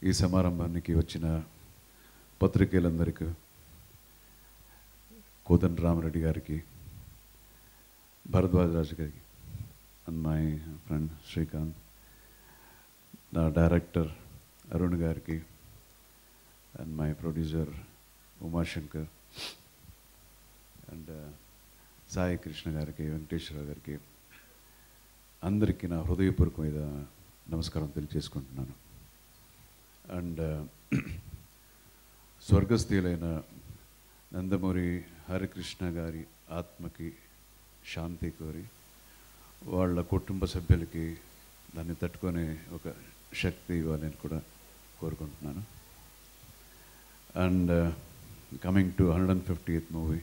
ఈ సమారంభానికి వచ్చిన పత్రికేయులందరికీ కోదండ రామరెడ్డి గారికి భరద్వాజ్ రాజు గారికి అండ్ మై ఫ్రెండ్ శ్రీకాంత్ నా డైరెక్టర్ అరుణ్ గారికి and my producer Umashankar and Sai Krishna గారికి వెంకటేశ్వర గారికి అందరికీ నా హృదయపూర్వకమైన నమస్కారం తెలియజేసుకుంటున్నాను అండ్ స్వర్గస్థులైన నందమూరి హరికృష్ణ గారి ఆత్మకి శాంతి కోరి వాళ్ళ కుటుంబ సభ్యులకి దాన్ని తట్టుకునే ఒక శక్తి ఇవ్వాలని కూడా కోరుకుంటున్నాను and coming to hundred and fifty eighth movie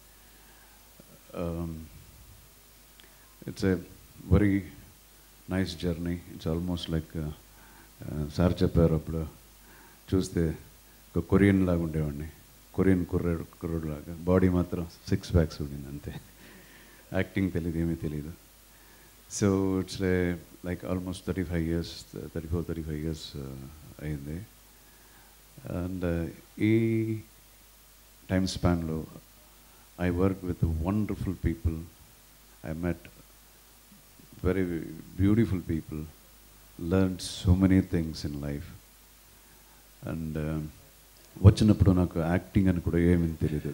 it's a very nice journey it's almost like sir చెప్పారు అప్పుడు చూస్తే ఒక కొరియన్ లాగా ఉండేవాడిని కొరియన్ కుర్రాడు కుర్రాడు లాగా బాడీ మాత్రం సిక్స్ ప్యాక్స్ ఉండింది అంతే యాక్టింగ్ తెలియదు ఏమీ తెలియదు so it's like almost thirty five years thirty four thirty five years అయింది అండ్ ఈ టైమ్ స్పాన్లో I work with wonderful people I met very beautiful people learn so many things in life and వచ్చినప్పుడు నాకు acting అని కూడా ఏమీ తెలియదు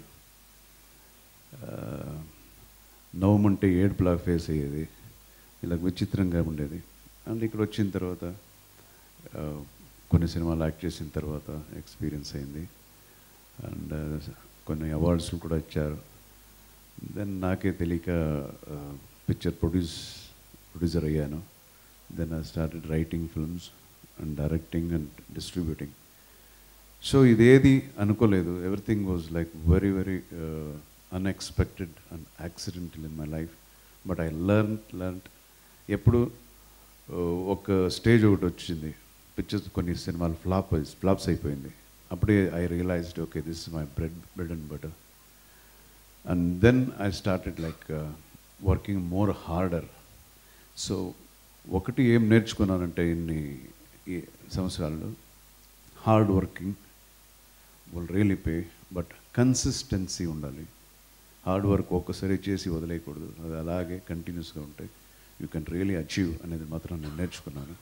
నవ్వమంటే ఏడుపులా face అయ్యేది ఇలా విచిత్రంగా ఉండేది అండ్ ఇక్కడ వచ్చిన తర్వాత కొన్ని సినిమాలు యాక్ట్ చేసిన తర్వాత ఎక్స్పీరియన్స్ అయింది అండ్ కొన్ని అవార్డ్స్లు కూడా ఇచ్చారు దెన్ నాకే తెలియక పిక్చర్ ప్రొడ్యూస్ ప్రొడ్యూసర్ అయ్యాను then I started writing films and directing and distributing so ఇదేది అనుకోలేదు everything was like very very unexpected and accidental in my life but I learn learn ఎప్పుడు ఒక స్టేజ్ ఒకటి వచ్చింది పిక్చర్స్ కొన్ని సినిమాలు ఫ్లాప్ ఫ్లాప్స్ అయిపోయింది అప్పుడే I realized okay this my bread bread and butter and then I started like working more harder so ఒకటి ఏం నేర్చుకున్నానంటే ఇన్ని ఈ సంవత్సరాల్లో hard working will really pay but consistency ఉండాలి హార్డ్ వర్క్ ఒక్కసారి చేసి వదిలేయకూడదు అది అలాగే కంటిన్యూస్గా ఉంటాయి యూ కెన్ రియలీ అచీవ్ అనేది మాత్రం నేను నేర్చుకున్నాను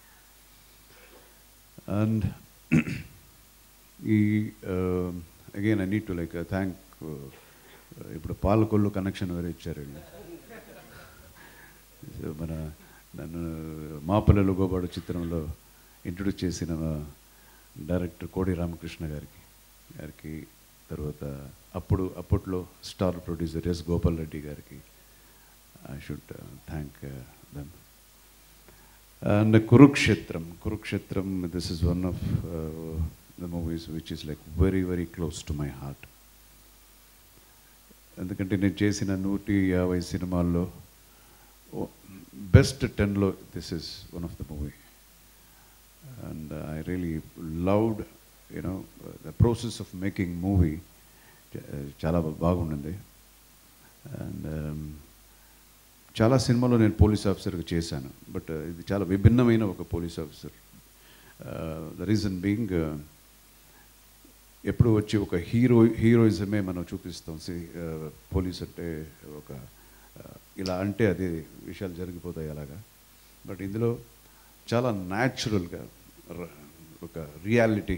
అండ్ ఈ again I need to like thank ఇప్పుడు పాలకొల్లు కనెక్షన్ వేరే ఇచ్చారు వీళ్ళు మన నన్ను మాపల్లెలు గోబాడు చిత్రంలో ఇంట్రొడ్యూస్ చేసిన డైరెక్టర్ కోడి రామకృష్ణ గారికి గారికి తర్వాత అప్పుడు అప్పట్లో star producer S Gopal Reddy గారికి I should thank them and Kurukshetram Kurukshetram this is one of the movies which is like very very close to my heart ఎందుకంటే నేను చేసిన నూటి యాభై సినిమాల్లో బెస్ట్ టెన్లో this is one of the movie and I really loved you know the process of making movie చాలా బాగుండింది and చాలా సినిమాలో నేను పోలీస్ ఆఫీసర్గా చేశాను బట్ ఇది చాలా విభిన్నమైన ఒక police officer the reason being ఎప్పుడు వచ్చి ఒక హీరో హీరోయిజమే మనం చూపిస్తాం సి పోలీస్ అంటే ఒక ఇలా అంటే అదే విషయాలు జరిగిపోతాయి అలాగా బట్ ఇందులో చాలా న్యాచురల్గా ఒక రియాలిటీ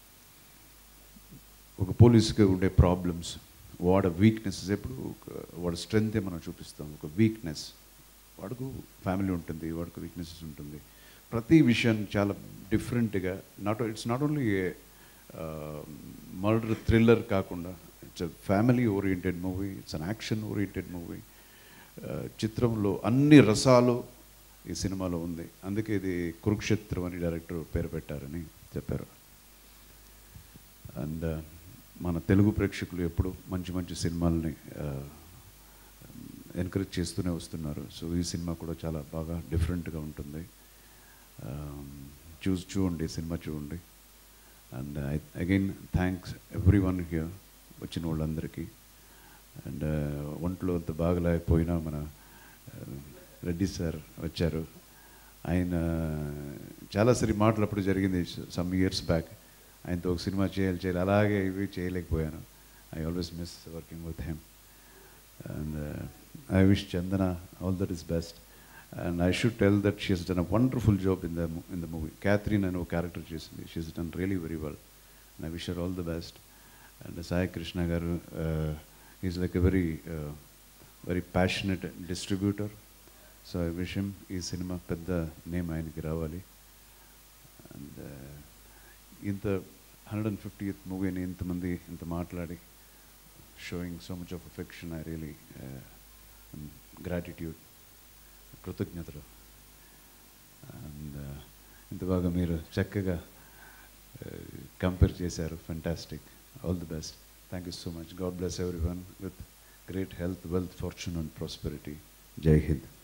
ఒక పోలీస్కి ఉండే ప్రాబ్లమ్స్ వాడ వీక్నెసెస్ ఎప్పుడు వాడి స్ట్రెంగ్తే మనం చూపిస్తాం ఒక వీక్నెస్ వాడుకు ఫ్యామిలీ ఉంటుంది వాడికి వీక్నెసెస్ ఉంటుంది ప్రతి విషయం చాలా డిఫరెంట్గా not it's not only a murder thriller కాకుండా it's a family oriented movie it's an action oriented movie చిత్రంలో అన్ని రసాలు ఈ సినిమాలో ఉంది అందుకే ఇది కురుక్షేత్రం అని డైరెక్టర్ పేరు పెట్టారని చెప్పారు అండ్ మన తెలుగు ప్రేక్షకులు ఎప్పుడు మంచి మంచి సినిమాలని ఎంకరేజ్ చేస్తూనే వస్తున్నారు సో ఈ సినిమా కూడా చాలా బాగా డిఫరెంట్గా ఉంటుంది చూసి చూడండి సినిమా చూడండి and I again thanks everyone here వచ్చిన వాళ్ళందరికీ అండ్ ఒంట్లో అంత బాగలేకపోయినా మన రెడ్డి సార్ వచ్చారు ఆయన చాలాసారి మాట్లాడప్పుడు జరిగింది సమ్ ఇయర్స్ బ్యాక్ ఆయనతో ఒక సినిమా చేయాలి చేయాలి అలాగే ఇవి చేయలేకపోయాను I always miss working with him and I wish Chandana all that is best and I should tell that she has done a wonderful job in the in the movie Catherine అని ఒక character చేసింది she has done really very well and I wish her all the best and Sai Krishna garu is like a very very passionate distributor so I wish him ఈ సినిమా పెద్ద name ఆయనకి రావాలి and ఇంత hundred and fifty మూవీని ఇంతమంది ఇంత మాట్లాడి showing so much of affection I really gratitude కృతజ్ఞతలు అండ్ ఇంత బాగా మీరు చక్కగా కంపేర్ చేశారు fantastic all the best thank you so much God bless everyone with great health wealth fortune and prosperity జై హింద్